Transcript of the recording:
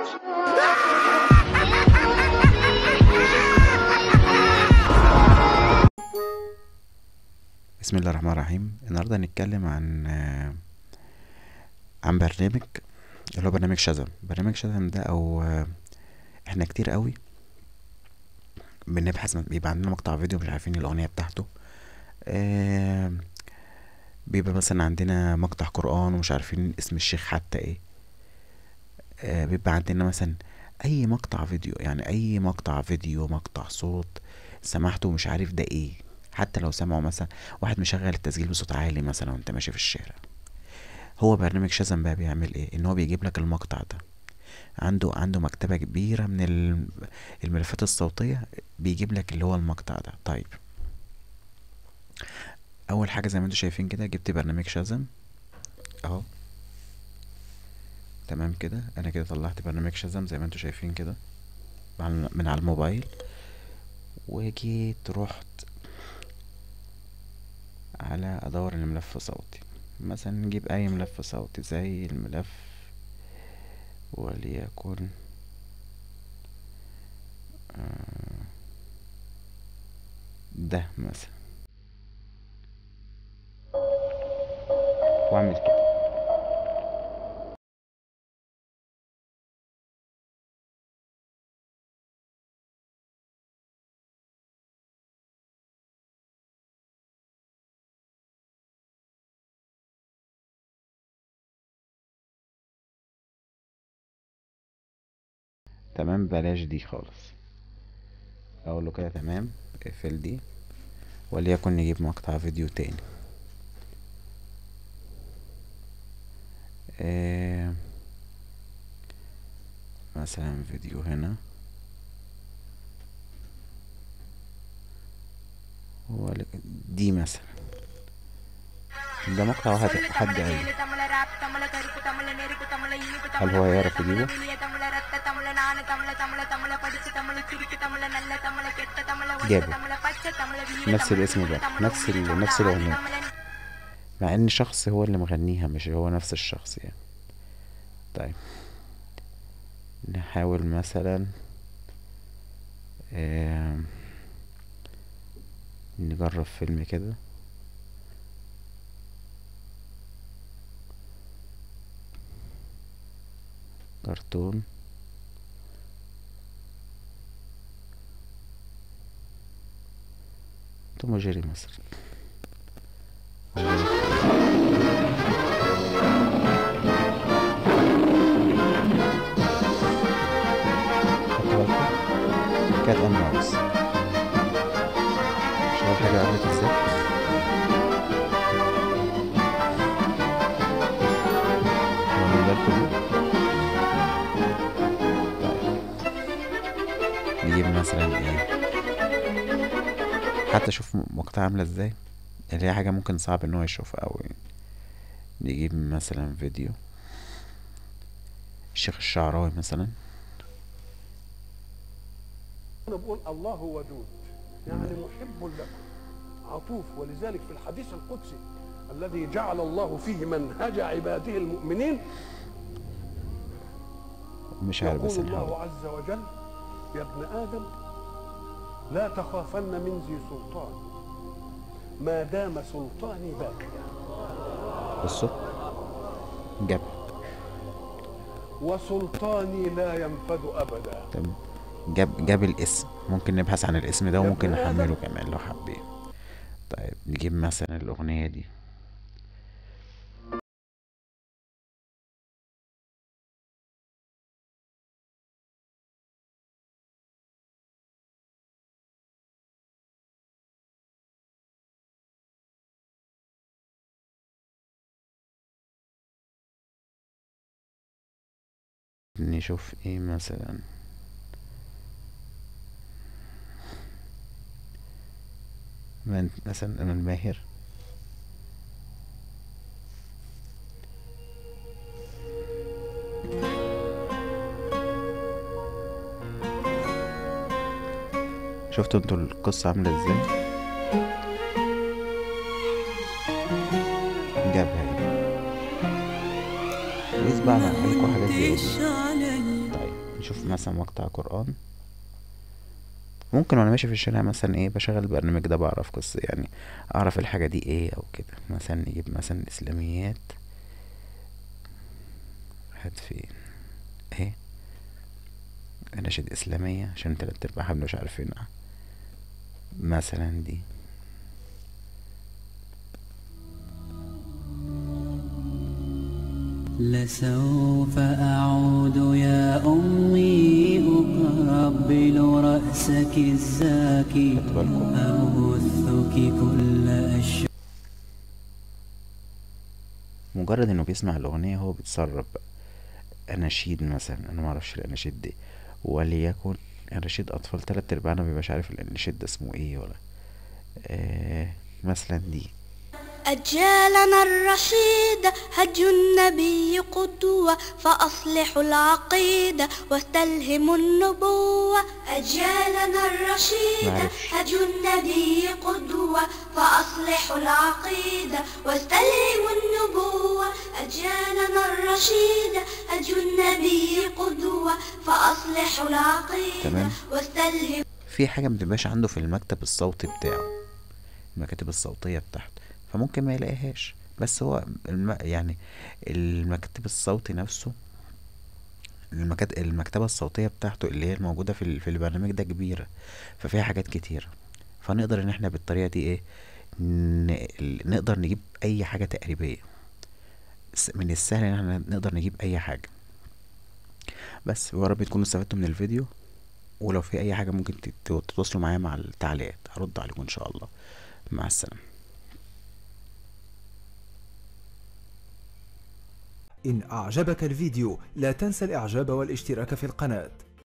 بسم الله الرحمن الرحيم النهارده هنتكلم عن آه، عن برنامج اللي هو برنامج شزم برنامج شزم ده او آه، احنا كتير قوي بنبحث بيبقى عندنا مقطع فيديو مش عارفين الاغنيه بتاعته آه، بيبقى مثلا عندنا مقطع قرآن ومش عارفين اسم الشيخ حتى ايه آه، بيبقى عندنا مثلا اي مقطع فيديو يعني اي مقطع فيديو مقطع صوت سمعته ومش عارف ده ايه حتى لو سمعوا مثلا واحد مشغل التسجيل بصوت عالي مثلا وانت ماشي في الشارع هو برنامج شازم بقى بيعمل ايه ان هو بيجيب لك المقطع ده عنده عنده مكتبة كبيرة من ال- الملفات الصوتية بيجيب لك اللي هو المقطع ده طيب اول حاجة زي ما انتوا شايفين كده جبت برنامج شازم اهو تمام كده انا كده طلعت برنامج شازم زي ما انتوا شايفين كده على- من على الموبايل وجيت رحت على ادور الملف صوتي مثلا نجيب اي ملف صوتي زي الملف وليكن آه، ده مثلا واعمل كده تمام بلاش دي خالص اقول له كده تمام اقفل دي وليكن نجيب مقطع فيديو تاني آه مثلا فيديو هنا ول- دي مثلا ده مقطع واحد حد قال هل هو يعرف يجيبه جابه نفس الاسم ده نفس ال... نفس الاغنيه مع ان شخص هو اللي مغنيها مش هو نفس الشخص يعني طيب نحاول مثلا آم، نجرب فيلم كده كرتون توم وجيري مثلا خدتوا بالكم؟ كات اند ماوس شوف الحاجة عملت ازاي واخدين بالكم دي؟ طيب نجيب مثلا ايه حتى شوف مقطع عاملة ازاي اللي هي حاجة ممكن صعب ان هو يشوفها او نجيب مثلا فيديو الشيخ الشعراوي مثلا أنا بقول الله ودود يعني محب لكم عطوف ولذلك في الحديث القدسي الذي جعل الله فيه منهج عباده المؤمنين مش عارف بس يقول الله نحاول عز وجل يا ابن آدم لا تخافن من ذي سلطان ما دام سلطاني باقيا بصوا جاب وسلطاني لا ينفد أبدا طب جاب جاب الاسم ممكن نبحث عن الاسم ده يا وممكن ابن آدم. نحمله كمان لو حابين طيب نجيب مثلا الأغنية دي نشوف ايه مثلا من مثلا من ماهر شفتوا انتوا القصة عاملة ازاي جابها اهي ويسبع عليكم حاجات زي دي طيب نشوف مثلا مقطع قرآن ممكن وانا ماشي في الشارع مثلا ايه بشغل البرنامج ده بعرف قصة يعني اعرف الحاجة دي ايه او كده مثلا نجيب مثلا الاسلاميات هات فين اهي اناشيد اسلامية عشان تلات ارباعها مش عارفينها مثلا دي لسوف أعود يا أمي أقبل رأسك الزاكي خدوا بالكم. أبثك كل أشياء مجرد انه بيسمع الاغنية هو بيتسرب بقى اناشيد مثلا انا معرفش الاناشيد دي وليكن اناشيد اطفال تلات ارباعنا مبيبقاش عارف الاناشيد ده اسمه ايه ولا آه مثلا دي أجيالنا الرشيدة هج النبي قدوة فأصلحوا العقيدة واستلهموا النبوة أجيالنا الرشيدة معلش. هج النبي قدوة فأصلحوا العقيدة واستلهموا النبوة أجيالنا الرشيدة هج النبي قدوة فأصلحوا العقيدة تمام. واستلهموا في حاجة متبقاش عنده في المكتب الصوتي بتاعه المكاتب الصوتية بتاعته فممكن ما يلاقيهاش بس هو الم... يعني المكتب الصوتي نفسه المكت... المكتبة الصوتية بتاعته اللي هي الموجودة في, ال... في البرنامج ده كبيرة ففيها حاجات كتيرة فنقدر ان احنا بالطريقة دي ايه ن... نقدر نجيب اي حاجة تقريبية س- من السهل ان احنا نقدر نجيب اي حاجة بس ويا رب تكونوا استفدتوا من الفيديو ولو في اي حاجة ممكن تت- تتواصلوا معايا مع التعليقات هرد عليكم ان شاء الله مع السلامة إن أعجبك الفيديو لا تنسى الإعجاب والاشتراك في القناة